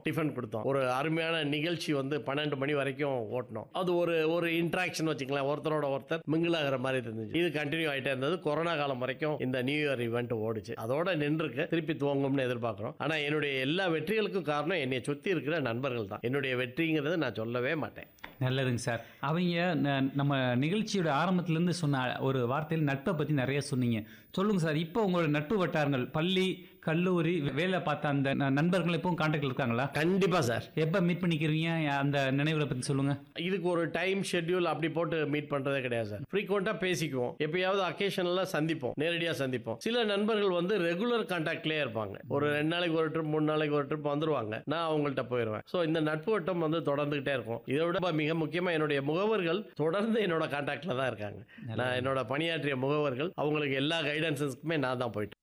tiffin கொடுத்தோம் ஒரு அருமையான நிகழ்ச்சி வந்து பன்னெண்டு மணி வரைக்கும் ஓட்டணும் அது ஒரு ஒரு இன்ட்ராக்ஷன் வச்சுக்கலாம் ஒருத்தரோட ஒருத்தர் மிங்கிள் ஆகிற மாதிரி இருந்துச்சு இது கண்டினியூ ஆகிட்டே இருந்தது கொரோனா காலம் வரைக்கும் இந்த நியூ இயர் ஈவெண்ட் ஓடுச்சு அதோட நின்றுருக்கு திருப்பி துவங்கும்னு எதிர்பார்க்குறோம் ஆனால் என்னுடைய எல்லா வெற்றிகளுக்கும் காரணம் என்னை சுற்றி இருக்கிற நண்பர்கள் தான் என்னுடைய வெற்றிங்கிறது நான் சொல்லவே மாட்டேன் நல்லதுங்க சார் அவங்க ந- நம்ம நிகழ்ச்சியோட ஆரம்பத்திலேருந்து சொன்ன ஒரு வார்த்தையில் நட்பை பற்றி நிறைய சொன்னீங்க சொல்லுங்க சார் இப்போ உங்களோட நட்பு வட்டாரங்கள் பள்ளி கல்லூரி வேலை பார்த்த அந்த ந- நண்பர்கள் இப்பவும் கான்டாக்டில் இருக்காங்களா கண்டிப்பாக சார் எப்போ மீட் பண்ணிக்கிறீங்க அந்த நினைவுகளை பற்றி சொல்லுங்க இதுக்கு ஒரு டைம் ஷெட்யூல் அப்படி போட்டு மீட் பண்றதே கிடையாது சார் ஃப்ரீக்வெண்ட்டாக பேசிக்குவோம் எப்பயாவது அக்கேஷனில் சந்திப்போம் நேரடியாக சந்திப்போம் சில நண்பர்கள் வந்து ரெகுலர் கான்டாக்ட்லேயே இருப்பாங்க ஒரு ரெண்டு நாளைக்கு ஒரு ட்ரிப் மூணு நாளைக்கு ஒரு ட்ரிப் வந்துருவாங்க நான் அவங்கள்ட்ட போயிடுவேன் ஸோ இந்த நட்பு வட்டம் வந்து தொடர்ந்துகிட்டே இருக்கும் இதை விட மிக முக்கியமாக என்னுடைய முகவர்கள் தொடர்ந்து என்னோட கான்டாக்டில் தான் இருக்காங்க நான் என்னோட பணியாற்றிய முகவர்கள் அவங்களுக்கு எல்லா கைடன்ஸஸ்க்குமே நான் தான் போயிட்டு